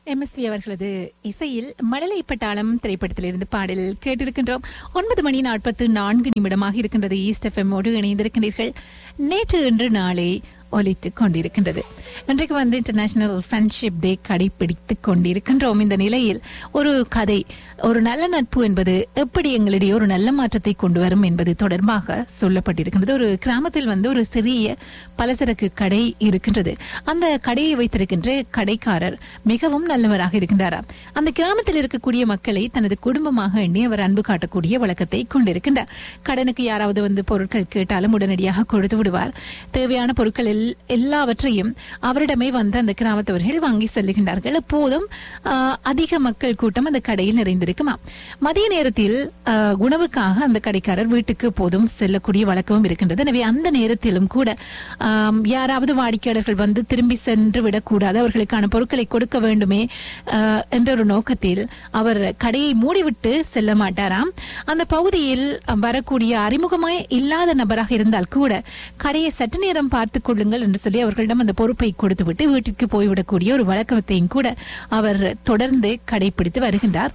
MSV அவர்களது இசையில் மழலை பட்டாளம் திரைப்படத்திலிருந்து பாடல் கேட்டிருக்கின்றோம் ஒன்பது மணி நாற்பத்து நான்கு நிமிடமாக இருக்கின்றது ஈஸ்ட் எஃப்எம்மோடு இணைந்திருக்கின்றீர்கள் நேற்று இன்று நாளை ஒலித்துக் கொண்டிருக்கின்றது இன்றைக்கு வந்து இன்டர்நேஷனல் ஃப்ரெண்ட்ஷிப் டே கடைபிடித்துக் கொண்டிருக்கின்றோம் இந்த நிலையில் ஒரு கதை ஒரு நல்ல நட்பு என்பது எப்படி எங்களிடையே ஒரு நல்ல மாற்றத்தை கொண்டு வரும் என்பது தொடர்பாக சொல்லப்பட்டிருக்கின்றது ஒரு கிராமத்தில் வந்து ஒரு சிறிய பலசரக்கு கடை இருக்கின்றது அந்த கடையை வைத்திருக்கின்ற கடைக்காரர் மிகவும் நல்லவராக இருக்கின்றாராம் அந்த கிராமத்தில் இருக்கக்கூடிய மக்களை தனது குடும்பமாக எண்ணி அவர் அன்பு காட்டக்கூடிய வழக்கத்தை கொண்டிருக்கின்றார் கடனுக்கு யாராவது வந்து பொருட்கள் கேட்டாலும் உடனடியாக கொடுத்து விடுவார் தேவையான பொருட்கள் எல்- எல்லாவற்றையும் அவரிடமே வந்து அந்த கிராமத்தவர்கள் வாங்கி செல்லுகின்றார்கள் எப்போதும் ஆஹ், அதிக மக்கள் கூட்டம் அந்த கடையில் நிறைந்திருக்குமா மதிய நேரத்தில் ஆஹ், உணவுக்காக அந்த கடைக்காரர் வீட்டுக்கு போதும் செல்லக்கூடிய வழக்கமும் இருக்கின்றது எனவே அந்த நேரத்திலும் கூட ஆம், யாராவது வாடிக்கையாளர்கள் வந்து திரும்பி சென்று விடக்கூடாது அவர்களுக்கான பொருட்களை கொடுக்க வேண்டுமே ஆஹ், என்ற ஒரு நோக்கத்தில் அவர் கடையை மூடிவிட்டு செல்ல மாட்டாராம் அந்த பகுதியில் வரக்கூடிய அறிமுகமாய் இல்லாத நபராக இருந்தால் கூட கடையை சற்று நேரம் பார்த்துக் கொள்ளுங்கள் என்று சொல்லி அவர்களிடம் அந்த பொறுப்பை கொடுத்துவிட்டு வீட்டிற்கு போய்விடக்கூடிய ஒரு வழக்கத்தையும் கூட அவர் தொடர்ந்து கடைபிடித்து வருகின்றார்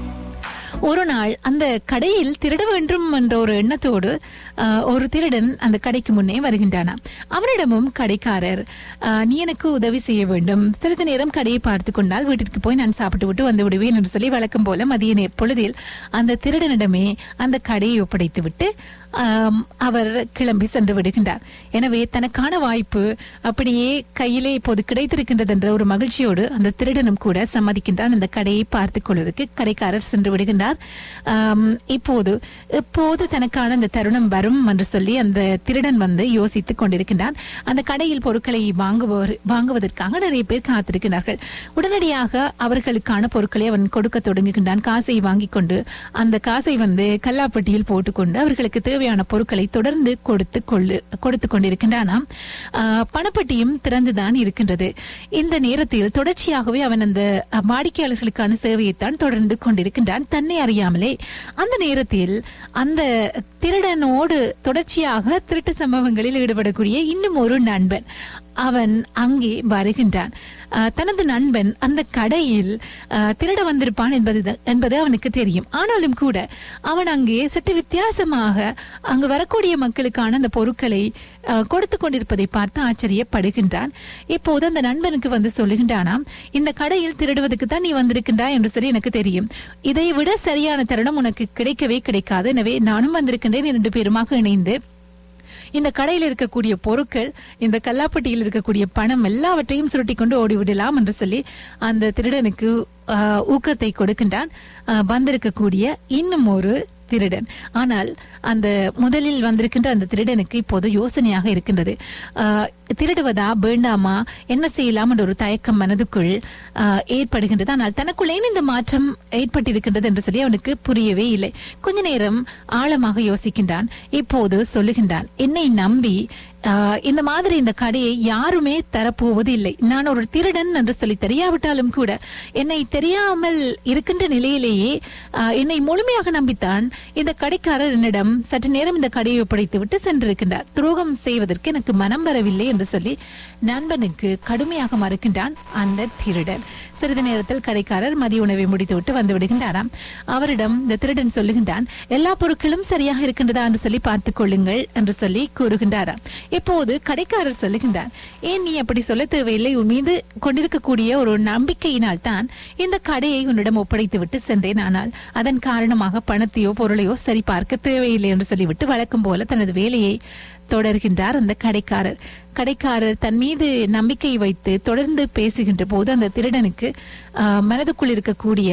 ஒரு நாள் அந்த கடையில் திருட வேண்டும் என்ற ஒரு எண்ணத்தோடு ஆஹ், ஒரு திருடன் அந்த கடைக்கு முன்னே வருகின்றானாம் அவனிடமும் கடைக்காரர் ஆஹ், நீ எனக்கு உதவி செய்ய வேண்டும் சிறிது நேரம் கடையை பார்த்து கொண்டால் வீட்டிற்கு போய் நான் சாப்பிட்டு விட்டு வந்து விடுவேன் என்று சொல்லி வழக்கம் போல மதிய நே- பொழுதில் அந்த திருடனிடமே அந்த கடையை ஒப்படைத்து விட்டு ஆம், அவர் கிளம்பி சென்று விடுகின்றார் எனவே தனக்கான வாய்ப்பு அப்படியே கையிலே இப்போது கிடைத்திருக்கின்றது என்ற ஒரு மகிழ்ச்சியோடு அந்த திருடனும் கூட சம்மதிக்கின்றான் அந்த கடையை பார்த்துக் கொள்வதற்கு கடைக்காரர் சென்று விடுகின்றார் ஆம், இப்போது எப்போது தனக்கான அந்த தருணம் வரும் என்று சொல்லி அந்த திருடன் வந்து யோசித்துக் கொண்டிருக்கின்றான் அந்த கடையில் பொருட்களை வாங்குபவர் வாங்குவதற்காக நிறைய பேர் காத்திருக்கிறார்கள் உடனடியாக அவர்களுக்கான பொருட்களை அவன் கொடுக்க தொடங்குகின்றான் காசை வாங்கிக் கொண்டு அந்த காசை வந்து கல்லாப்பட்டியில் போட்டுக்கொண்டு அவர்களுக்கு தேவையான பொருட்களை தொடர்ந்து கொடுத்து கொள்ளு கொடுத்து கொண்டிருக்கின்றானாம் ஆஹ், பணப்பட்டியும் திறந்துதான் இருக்கின்றது இந்த நேரத்தில் தொடர்ச்சியாகவே அவன் அந்த வாடிக்கையாளர்களுக்கான சேவையைத்தான் தொடர்ந்து கொண்டிருக்கின்றான் தன்னை அறியாமலே அந்த நேரத்தில் அந்த திருடனோடு தொடர்ச்சியாக திருட்டு சம்பவங்களில் ஈடுபடக்கூடிய இன்னும் ஒரு நண்பன் அவன் அங்கே வருகின்றான் ஆஹ், தனது நண்பன் அந்த கடையில் ஆஹ், திருட வந்திருப்பான் என்பது என்பது அவனுக்கு தெரியும் ஆனாலும் கூட அவன் அங்கே சற்று வித்தியாசமாக அங்கு வரக்கூடிய மக்களுக்கான அந்த பொருட்களை ஆஹ், கொடுத்து கொண்டிருப்பதை பார்த்து ஆச்சரியப்படுகின்றான் இப்போது அந்த நண்பனுக்கு வந்து சொல்லுகின்றானாம் இந்த கடையில் திருடுவதற்கு தான் நீ வந்திருக்கின்றாய் என்று சொல்லி எனக்கு தெரியும் இதை விட சரியான தருணம் உனக்கு கிடைக்கவே கிடைக்காது எனவே நானும் வந்திருக்கின்றேன் இரண்டு பேருமாக இணைந்து இந்த கடையில் இருக்கக்கூடிய பொருட்கள் இந்த கல்லாப்பட்டியில் இருக்கக்கூடிய பணம் எல்லாவற்றையும் சுருட்டி கொண்டு ஓடிவிடலாம் என்று சொல்லி அந்த திருடனுக்கு ஆஹ், ஊக்கத்தை கொடுக்கின்றான் ஆஹ், வந்திருக்கக்கூடிய இன்னும் ஒரு திருடன் ஆனால் அந்த முதலில் வந்திருக்கின்ற அந்த திருடனுக்கு இப்போது யோசனையாக இருக்கின்றது ஆஹ், திருடுவதா வேண்டாமா என்ன செய்யலாம் என்ற ஒரு தயக்கம் மனதுக்குள் ஆஹ், ஏற்படுகின்றது ஆனால் தனக்குள்ளே இந்த மாற்றம் ஏற்பட்டிருக்கின்றது என்று சொல்லி அவனுக்கு புரியவே இல்லை கொஞ்ச நேரம் ஆழமாக யோசிக்கின்றான் இப்போது சொல்லுகின்றான் என்னை நம்பி ஆஹ், இந்த மாதிரி இந்த கடையை யாருமே தரப்போவது இல்லை நான் ஒரு திருடன் என்று சொல்லி தெரியாவிட்டாலும் கூட என்னை தெரியாமல் இருக்கின்ற நிலையிலேயே ஆஹ், என்னை முழுமையாக நம்பித்தான் இந்த கடைக்காரர் என்னிடம் சற்று நேரம் இந்த கடையை ஒப்படைத்து விட்டு சென்றிருக்கின்றார் துரோகம் செய்வதற்கு எனக்கு மனம் வரவில்லை என்று சொல்லி நண்பனுக்கு கடுமையாக மறுக்கின்றான் அந்த திருடன் சிறிது நேரத்தில் கடைக்காரர் மதிய உணவை முடித்துவிட்டு வந்து விடுகின்றாராம் அவரிடம் இந்த திருடன் சொல்லுகின்றான் எல்லா பொருட்களும் சரியாக இருக்கின்றதா என்று சொல்லி பார்த்துக் கொள்ளுங்கள் என்று சொல்லி கூறுகின்றாராம் இப்போது கடைக்காரர் சொல்லுகின்றார் ஏன் நீ அப்படி சொல்ல தேவையில்லை உன் மீது கொண்டிருக்கக்கூடிய ஒரு நம்பிக்கையினால் தான் இந்த கடையை உன்னிடம் ஒப்படைத்து விட்டு சென்றேன் ஆனால் அதன் காரணமாக பணத்தையோ பொருளையோ சரி பார்க்க தேவையில்லை என்று சொல்லிவிட்டு வழக்கம் போல தனது வேலையை தொடர்கின்றார் அந்த கடைக்காரர் கடைக்காரர் தன் மீது நம்பிக்கை வைத்து தொடர்ந்து பேசுகின்ற போது அந்த திருடனுக்கு ஆஹ், மனதுக்குள் இருக்கக்கூடிய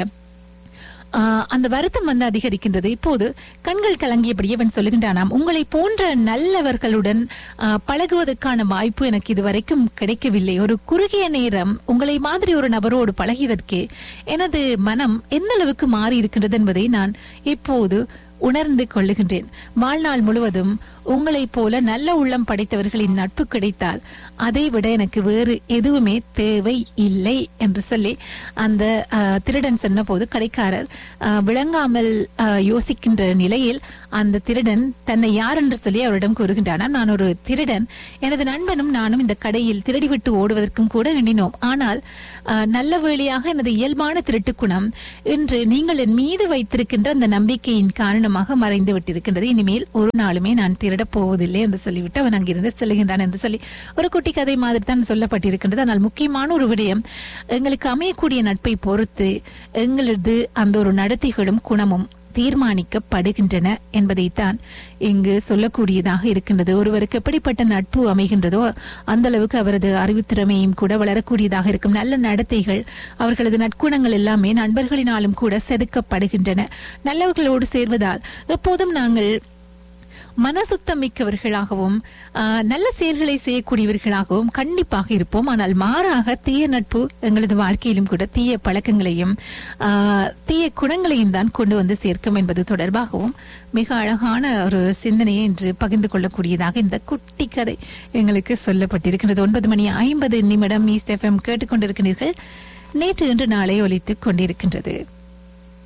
ஆஹ், அந்த வருத்தம் வந்து அதிகரிக்கின்றது இப்போது கண்கள் கலங்கியபடி அவன் சொல்லுகின்றானாம் உங்களை போன்ற நல்லவர்களுடன் ஆஹ், பழகுவதற்கான வாய்ப்பு எனக்கு இதுவரைக்கும் கிடைக்கவில்லை ஒரு குறுகிய நேரம் உங்களை மாதிரி ஒரு நபரோடு பழகியதற்கே எனது மனம் எந்த அளவுக்கு மாறி இருக்கின்றது என்பதை நான் இப்போது உணர்ந்து கொள்ளுகின்றேன் வாழ்நாள் முழுவதும் உங்களைப் போல நல்ல உள்ளம் படைத்தவர்களின் நட்பு கிடைத்தால் அதை விட எனக்கு வேறு எதுவுமே தேவை இல்லை என்று சொல்லி அந்த அஹ், திருடன் சொன்னபோது கடைக்காரர் அஹ், விளங்காமல் அஹ், யோசிக்கின்ற நிலையில் அந்த திருடன் தன்னை யார் என்று சொல்லி அவரிடம் கூறுகின்றானா நான் ஒரு திருடன் எனது நண்பனும் நானும் இந்த கடையில் திருடிவிட்டு ஓடுவதற்கும் கூட எண்ணினோம் ஆனால் அஹ், நல்ல வேளையாக எனது இயல்பான திருட்டு குணம் இன்று நீங்கள் என் மீது வைத்திருக்கின்ற அந்த நம்பிக்கையின் காரணமாக மறைந்து விட்டிருக்கின்றது இனிமேல் ஒரு நாளுமே நான் திருடப் போவதில்லை என்று சொல்லிவிட்டு அவன் அங்கிருந்து செல்கின்றான் என்று சொல்லி ஒரு குட்டி கதை மாதிரி தான் சொல்லப்பட்டிருக்கின்றது ஆனால் முக்கியமான ஒரு விடயம் எங்களுக்கு அமையக்கூடிய நட்பை பொறுத்து எங்களது அந்த ஒரு நடத்தைகளும் குணமும் தீர்மானிக்கப்படுகின்றன என்பதைத்தான் இங்கு சொல்லக்கூடியதாக இருக்கின்றது ஒருவருக்கு எப்படிப்பட்ட நட்பு அமைகின்றதோ அந்த அளவுக்கு அவரது அறிவுத்திறமையும் கூட வளரக்கூடியதாக இருக்கும் நல்ல நடத்தைகள் அவர்களது நற்குணங்கள் எல்லாமே நண்பர்களினாலும் கூட செதுக்கப்படுகின்றன நல்லவர்களோடு சேர்வதால் எப்போதும் நாங்கள் மனசுத்தம் மிக்கவர்களாகவும் ஆஹ், நல்ல செயல்களை செய்யக்கூடியவர்களாகவும் கண்டிப்பாக இருப்போம் ஆனால் மாறாக தீய நட்பு எங்களது வாழ்க்கையிலும் கூட தீய பழக்கங்களையும் ஆஹ், தீய குணங்களையும் தான் கொண்டு வந்து சேர்க்கும் என்பது தொடர்பாகவும் மிக அழகான ஒரு சிந்தனையை இன்று பகிர்ந்து கொள்ளக்கூடியதாக இந்த குட்டி கதை எங்களுக்கு சொல்லப்பட்டிருக்கின்றது ஒன்பது மணி ஐம்பது நிமிடம் ஈஸ்ட் எஃப்எம் கேட்டுக்கொண்டிருக்கிறீர்கள் நேற்று இன்று நாளை ஒலித்துக் கொண்டிருக்கின்றது